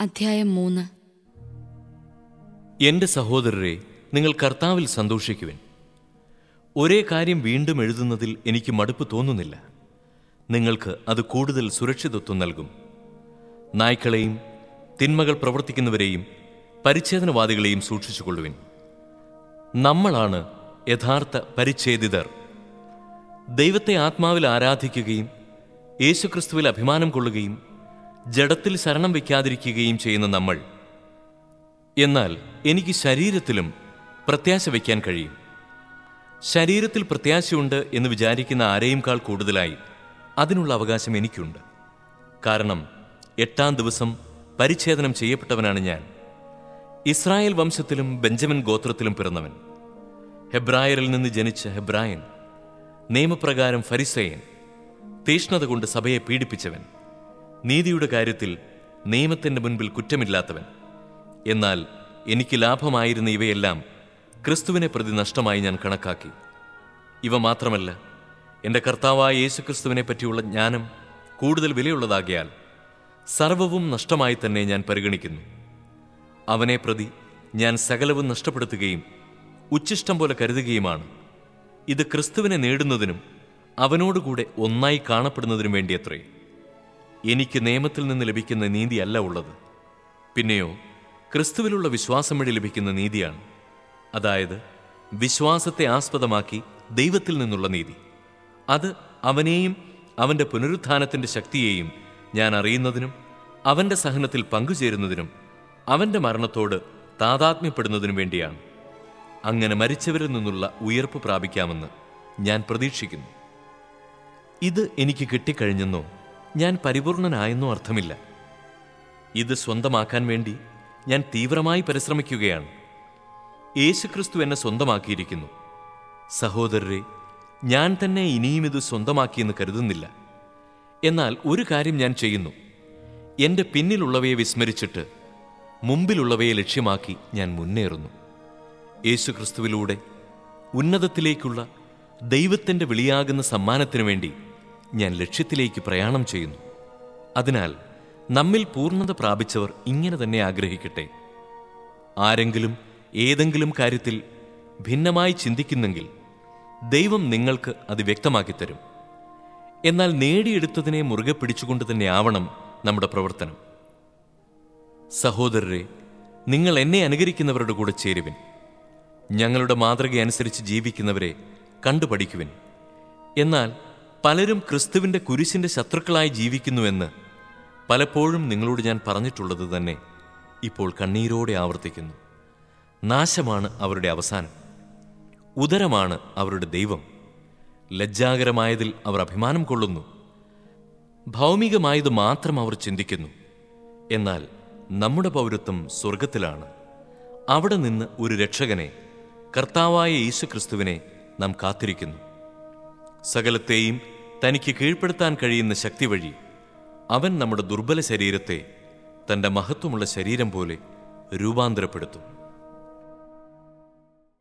അധ്യായം മൂന്ന് എന്റെ സഹോദരരെ നിങ്ങൾ കർത്താവിൽ സന്തോഷിക്കുവിൻ ഒരേ കാര്യം വീണ്ടും എഴുതുന്നതിൽ എനിക്ക് മടുപ്പ് തോന്നുന്നില്ല നിങ്ങൾക്ക് അത് കൂടുതൽ സുരക്ഷിതത്വം നൽകും നായ്ക്കളെയും തിന്മകൾ പ്രവർത്തിക്കുന്നവരെയും പരിച്ഛേദനവാദികളെയും സൂക്ഷിച്ചുകൊള്ളുവിൻ നമ്മളാണ് യഥാർത്ഥ പരിച്ഛേദിതർ ദൈവത്തെ ആത്മാവിൽ ആരാധിക്കുകയും യേശുക്രിസ്തുവിൽ അഭിമാനം കൊള്ളുകയും ജഡത്തിൽ ശരണം വയ്ക്കാതിരിക്കുകയും ചെയ്യുന്ന നമ്മൾ എന്നാൽ എനിക്ക് ശരീരത്തിലും പ്രത്യാശ വയ്ക്കാൻ കഴിയും ശരീരത്തിൽ പ്രത്യാശയുണ്ട് എന്ന് വിചാരിക്കുന്ന ആരെയുംകാൾ കൂടുതലായി അതിനുള്ള അവകാശം എനിക്കുണ്ട് കാരണം എട്ടാം ദിവസം പരിച്ഛേദനം ചെയ്യപ്പെട്ടവനാണ് ഞാൻ ഇസ്രായേൽ വംശത്തിലും ബെഞ്ചമിൻ ഗോത്രത്തിലും പിറന്നവൻ ഹെബ്രായരിൽ നിന്ന് ജനിച്ച ഹെബ്രായൻ നിയമപ്രകാരം ഫരിസയൻ തീഷ്ണത കൊണ്ട് സഭയെ പീഡിപ്പിച്ചവൻ നീതിയുടെ കാര്യത്തിൽ നിയമത്തിന്റെ മുൻപിൽ കുറ്റമില്ലാത്തവൻ എന്നാൽ എനിക്ക് ലാഭമായിരുന്ന ഇവയെല്ലാം ക്രിസ്തുവിനെ പ്രതി നഷ്ടമായി ഞാൻ കണക്കാക്കി ഇവ മാത്രമല്ല എൻ്റെ കർത്താവായ യേശുക്രിസ്തുവിനെ പറ്റിയുള്ള ജ്ഞാനം കൂടുതൽ വിലയുള്ളതാകിയാൽ സർവവും നഷ്ടമായി തന്നെ ഞാൻ പരിഗണിക്കുന്നു അവനെ പ്രതി ഞാൻ സകലവും നഷ്ടപ്പെടുത്തുകയും ഉച്ഛിഷ്ടം പോലെ കരുതുകയുമാണ് ഇത് ക്രിസ്തുവിനെ നേടുന്നതിനും അവനോടുകൂടെ ഒന്നായി കാണപ്പെടുന്നതിനും വേണ്ടിയത്രേ എനിക്ക് നിയമത്തിൽ നിന്ന് ലഭിക്കുന്ന നീതിയല്ല ഉള്ളത് പിന്നെയോ ക്രിസ്തുവിലുള്ള വിശ്വാസം വഴി ലഭിക്കുന്ന നീതിയാണ് അതായത് വിശ്വാസത്തെ ആസ്പദമാക്കി ദൈവത്തിൽ നിന്നുള്ള നീതി അത് അവനെയും അവൻ്റെ പുനരുത്ഥാനത്തിൻ്റെ ശക്തിയെയും ഞാൻ അറിയുന്നതിനും അവൻ്റെ സഹനത്തിൽ പങ്കുചേരുന്നതിനും അവൻ്റെ മരണത്തോട് താതാത്മ്യപ്പെടുന്നതിനും വേണ്ടിയാണ് അങ്ങനെ മരിച്ചവരിൽ നിന്നുള്ള ഉയർപ്പ് പ്രാപിക്കാമെന്ന് ഞാൻ പ്രതീക്ഷിക്കുന്നു ഇത് എനിക്ക് കിട്ടിക്കഴിഞ്ഞെന്നോ ഞാൻ പരിപൂർണനായെന്നോ അർത്ഥമില്ല ഇത് സ്വന്തമാക്കാൻ വേണ്ടി ഞാൻ തീവ്രമായി പരിശ്രമിക്കുകയാണ് യേശുക്രിസ്തു എന്നെ സ്വന്തമാക്കിയിരിക്കുന്നു സഹോദരരെ ഞാൻ തന്നെ ഇനിയും ഇത് സ്വന്തമാക്കിയെന്ന് കരുതുന്നില്ല എന്നാൽ ഒരു കാര്യം ഞാൻ ചെയ്യുന്നു എൻ്റെ പിന്നിലുള്ളവയെ വിസ്മരിച്ചിട്ട് മുമ്പിലുള്ളവയെ ലക്ഷ്യമാക്കി ഞാൻ മുന്നേറുന്നു യേശുക്രിസ്തുവിലൂടെ ഉന്നതത്തിലേക്കുള്ള ദൈവത്തിൻ്റെ വിളിയാകുന്ന സമ്മാനത്തിനു വേണ്ടി ഞാൻ ലക്ഷ്യത്തിലേക്ക് പ്രയാണം ചെയ്യുന്നു അതിനാൽ നമ്മിൽ പൂർണ്ണത പ്രാപിച്ചവർ ഇങ്ങനെ തന്നെ ആഗ്രഹിക്കട്ടെ ആരെങ്കിലും ഏതെങ്കിലും കാര്യത്തിൽ ഭിന്നമായി ചിന്തിക്കുന്നെങ്കിൽ ദൈവം നിങ്ങൾക്ക് അത് വ്യക്തമാക്കി തരും എന്നാൽ നേടിയെടുത്തതിനെ മുറുകെ പിടിച്ചുകൊണ്ട് തന്നെ ആവണം നമ്മുടെ പ്രവർത്തനം സഹോദരരെ നിങ്ങൾ എന്നെ അനുകരിക്കുന്നവരുടെ കൂടെ ചേരുവിൻ ഞങ്ങളുടെ മാതൃക അനുസരിച്ച് ജീവിക്കുന്നവരെ കണ്ടുപഠിക്കുവിൻ എന്നാൽ പലരും ക്രിസ്തുവിൻ്റെ കുരിശിൻ്റെ ശത്രുക്കളായി ജീവിക്കുന്നുവെന്ന് പലപ്പോഴും നിങ്ങളോട് ഞാൻ പറഞ്ഞിട്ടുള്ളത് തന്നെ ഇപ്പോൾ കണ്ണീരോടെ ആവർത്തിക്കുന്നു നാശമാണ് അവരുടെ അവസാനം ഉദരമാണ് അവരുടെ ദൈവം ലജ്ജാകരമായതിൽ അവർ അഭിമാനം കൊള്ളുന്നു ഭൗമികമായത് മാത്രം അവർ ചിന്തിക്കുന്നു എന്നാൽ നമ്മുടെ പൗരത്വം സ്വർഗത്തിലാണ് അവിടെ നിന്ന് ഒരു രക്ഷകനെ കർത്താവായ യേശുക്രിസ്തുവിനെ നാം കാത്തിരിക്കുന്നു സകലത്തെയും തനിക്ക് കീഴ്പ്പെടുത്താൻ കഴിയുന്ന ശക്തി വഴി അവൻ നമ്മുടെ ദുർബല ശരീരത്തെ തൻ്റെ മഹത്വമുള്ള ശരീരം പോലെ രൂപാന്തരപ്പെടുത്തും